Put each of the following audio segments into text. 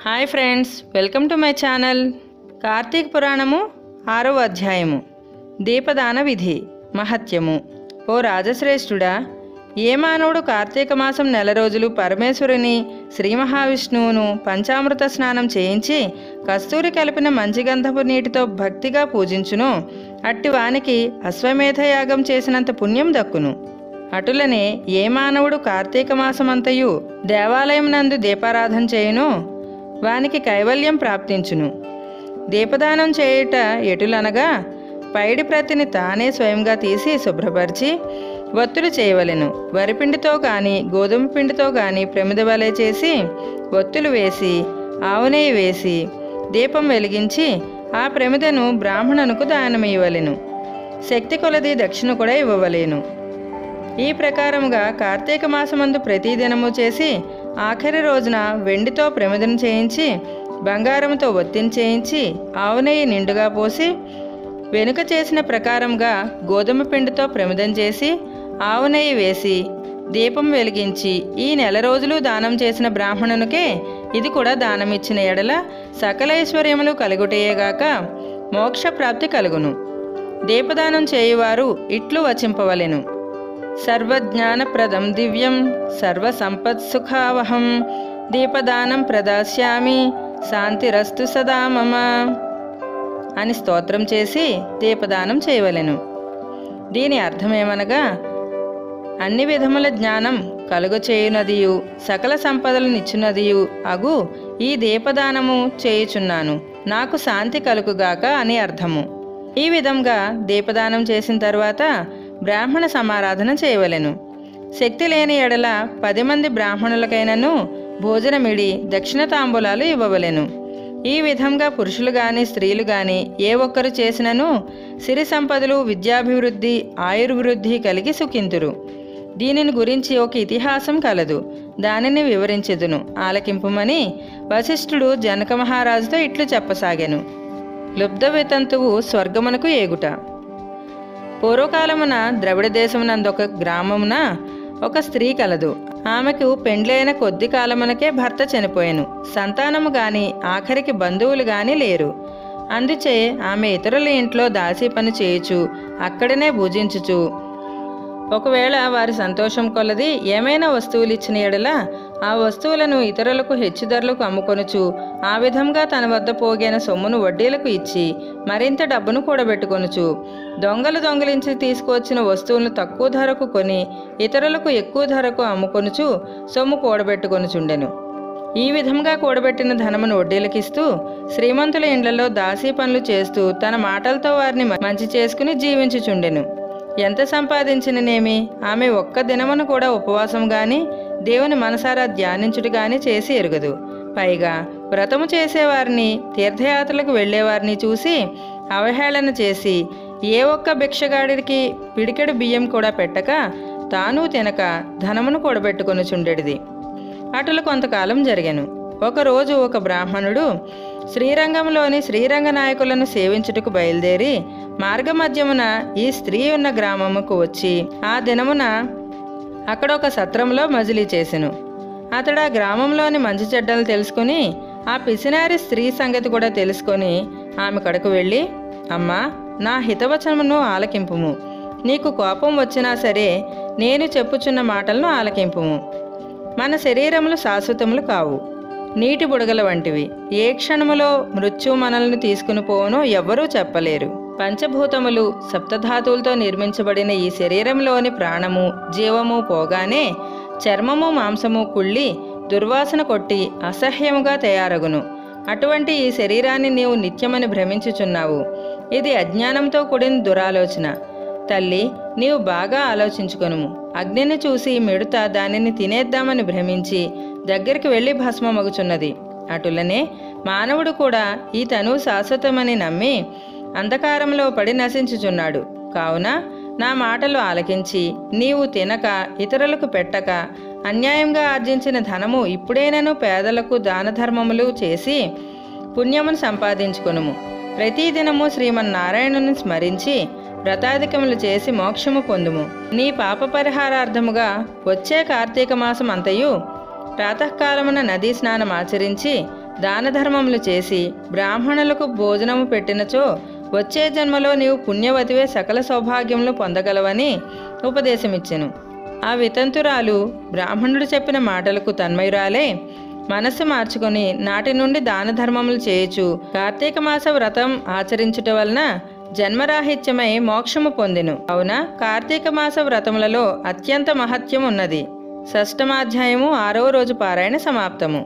Hi friends welcome to my channel Karthika Puranamu ఆరవ అధ్యాయము దీపదాన విధి మహత్యము ఓ రాజశ్రేష్ఠుడా ఏ మానవుడు కార్తీక మాసం నెల రోజులు పరమేశ్వరుని శ్రీ మహావిష్ణువును పంచామృత స్నానం చేయించి కస్తూరి కలిపిన మంచిగంధపు నీటితో భక్తిగా పూజించును అట్టి వానికి అశ్వమేధ యాగం చేసినంత పుణ్యం దక్కును అటులనే ఏ మానవుడు కార్తీక మాసమంతయు దేవాలయం నందు దీపారాధన చేయును వానికి కైవల్యం ప్రాప్తించును దీపదానం చేయుట ఎటులనగా పైడి ప్రతిని తానే స్వయంగా తీసి శుభ్రపరిచి ఒత్తులు చేయవలెను వరిపిండితో కానీ గోధుమ పిండితో కానీ ప్రమిద వలె చేసి ఒత్తులు వేసి ఆవు నెయ్యి వేసి దీపం వెలిగించి ఆ ప్రమిదను బ్రాహ్మణునకు దానమివ్వలెను శక్తి కొలది దక్షిణ కూడా ఇవ్వవలేను ఈ ప్రకారముగా కార్తీక మాసమందు ప్రతిదినము చేసి ఆఖరి రోజున వెండితో ప్రమిదను చేయించి బంగారంతో ఒత్తిని చేయించి ఆవు నెయ్యి నిండుగా పోసి వెనుక చేసిన ప్రకారంగా గోధుమ పిండితో ప్రమిదం చేసి ఆవు నెయ్యి వేసి దీపం వెలిగించి ఈ నెల రోజులు దానం చేసిన బ్రాహ్మణునికే ఇది కూడా దానమిచ్చిన ఎడల సకల ఐశ్వర్యములు కలుగుటయేగాక మోక్ష ప్రాప్తి కలుగును దీపదానం చేయువారు ఇట్లు వచింపవలెను సర్వజ్ఞానప్రదం దివ్యం సర్వసంపత్సుఖావహం దీపదానం ప్రదాస్యామి శాంతిరస్తు సదా మమ అని స్తోత్రం చేసి దీపదానం చేయవలెను దీని అర్థమేమనగా అన్ని విధముల జ్ఞానం కలుగు చేయునదియు సకల సంపదలనిచ్చునదియు అగు ఈ దీపదానము చేయుచున్నాను నాకు శాంతి కలుగుగాక అని అర్థము ఈ విధంగా దీపదానం చేసిన తర్వాత బ్రాహ్మణ సమారాధన చేయవలెను శక్తి లేని ఎడల పది మంది బ్రాహ్మణులకైనను భోజనమిడి దక్షిణ తాంబూలాలు ఇవ్వవలెను ఈ విధంగా పురుషులు గాని స్త్రీలు గాని ఏ ఒక్కరు చేసినను సిరి సంపదలు విద్యాభివృద్ధి ఆయుర్వృద్ధి కలిగి సుఖింతురు దీనిని గురించి ఒక ఇతిహాసం కలదు దానిని వివరించెదును ఆలకింపుమని వశిష్ఠుడు జనక మహారాజుతో ఇట్లు చెప్పసాగాను లుబ్ధ వితంతువు స్వర్గమునకు ఏగుట పూర్వకాలమున ద్రవిడ దేశమునందొక గ్రామమున ఒక స్త్రీ కలదు ఆమెకు పెండ్లైన కొద్ది కాలమునకే భర్త చనిపోయాను సంతానము గాని ఆఖరికి బంధువులు గాని లేరు అందుచే ఆమె ఇతరుల ఇంట్లో దాసీ పని చేయుచు అక్కడనే భుజించుచు ఒకవేళ వారి సంతోషం కొలది ఏమైనా వస్తువులు ఇచ్చిన ఎడల ఆ వస్తువులను ఇతరులకు హెచ్చు ధరలకు అమ్ముకొనుచు ఆ విధంగా తన వద్ద పోగైన సొమ్మును వడ్డీలకు ఇచ్చి మరింత డబ్బును కూడబెట్టుకొనుచు దొంగలు దొంగలించి తీసుకువచ్చిన వస్తువులను తక్కువ ధరకు కొని ఇతరులకు ఎక్కువ ధరకు అమ్ముకొనుచు సొమ్ము కూడబెట్టుకొనుచుండెను ఈ విధంగా కూడబెట్టిన ధనమును వడ్డీలకిస్తూ శ్రీమంతుల ఇండ్లలో దాసీ పనులు చేస్తూ తన మాటలతో వారిని మంచి చేసుకుని జీవించుచుండెను ఎంత సంపాదించిననేమి ఆమె ఒక్క దినమును కూడా ఉపవాసం గాని దేవుని మనసారా ధ్యానించుడు గాని చేసి ఎరుగదు పైగా వ్రతము చేసేవారిని తీర్థయాత్రలకు వెళ్ళేవారిని చూసి అవహేళన చేసి ఏ ఒక్క భిక్షగాడికి పిడికెడు బియ్యం కూడా పెట్టక తాను తినక ధనమును కూడబెట్టుకొని చుండెడిది అటులు కొంతకాలం జరిగాను ఒకరోజు ఒక బ్రాహ్మణుడు శ్రీరంగంలోని శ్రీరంగ నాయకులను సేవించుటకు బయలుదేరి మార్గమధ్యమున ఈ స్త్రీ ఉన్న గ్రామముకు వచ్చి ఆ దినమున అక్కడ ఒక సత్రంలో మజిలీ చేసెను అతడు ఆ గ్రామంలోని మంచి చెడ్డలు తెలుసుకుని ఆ పిసినారి స్త్రీ సంగతి కూడా తెలుసుకొని ఆమె కడకు వెళ్ళి అమ్మా నా హితవచనమును ఆలకింపుము నీకు కోపం వచ్చినా సరే నేను చెప్పుచున్న మాటలను ఆలకింపుము మన శరీరములు శాశ్వతములు కావు నీటి బుడగల వంటివి ఏ క్షణములో మృత్యు మనల్ని తీసుకుని పోవునో ఎవ్వరూ చెప్పలేరు పంచభూతములు సప్తధాతువులతో నిర్మించబడిన ఈ శరీరంలోని ప్రాణము జీవము పోగానే చర్మము మాంసము కుళ్ళి దుర్వాసన కొట్టి అసహ్యముగా తయారగును అటువంటి ఈ శరీరాన్ని నీవు నిత్యమని భ్రమించుచున్నావు ఇది అజ్ఞానంతో కూడిన దురాలోచన తల్లి నీవు బాగా ఆలోచించుకొనుము అగ్నిని చూసి మిడత దానిని తినేద్దామని భ్రమించి దగ్గరికి వెళ్ళి భస్మమగుచున్నది అటులనే మానవుడు కూడా ఈ తనువు శాశ్వతమని నమ్మి అంధకారంలో పడి నశించుచున్నాడు కావున నా మాటలు ఆలకించి నీవు తినక ఇతరులకు పెట్టక అన్యాయంగా ఆర్జించిన ధనము ఇప్పుడైనను పేదలకు దాన ధర్మములు చేసి పుణ్యమును సంపాదించుకొనుము ప్రతిదినము శ్రీమన్నారాయణుని స్మరించి వ్రతాధికములు చేసి మోక్షము పొందుము నీ పాప పరిహారార్థముగా వచ్చే కార్తీక మాసం అంతయు ప్రాతకాలమున నదీ స్నానం ఆచరించి దాన ధర్మములు చేసి బ్రాహ్మణులకు భోజనము పెట్టినచో వచ్చే జన్మలో నీవు పుణ్యవతివే సకల సౌభాగ్యములు పొందగలవని ఉపదేశమిచ్చెను ఆ వితంతురాలు బ్రాహ్మణుడు చెప్పిన మాటలకు తన్మయురాలే మనస్సు మార్చుకొని నాటి నుండి దాన ధర్మములు చేయుచు కార్తీక మాస వ్రతం ఆచరించుట వలన జన్మరాహిత్యమై మోక్షము పొందెను అవున కార్తీక మాస వ్రతములలో అత్యంత మహత్యం ఉన్నది షష్టమాధ్యాయము ఆరవ రోజు పారాయణ సమాప్తము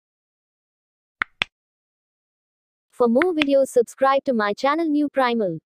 For more videos subscribe to my channel New Primal.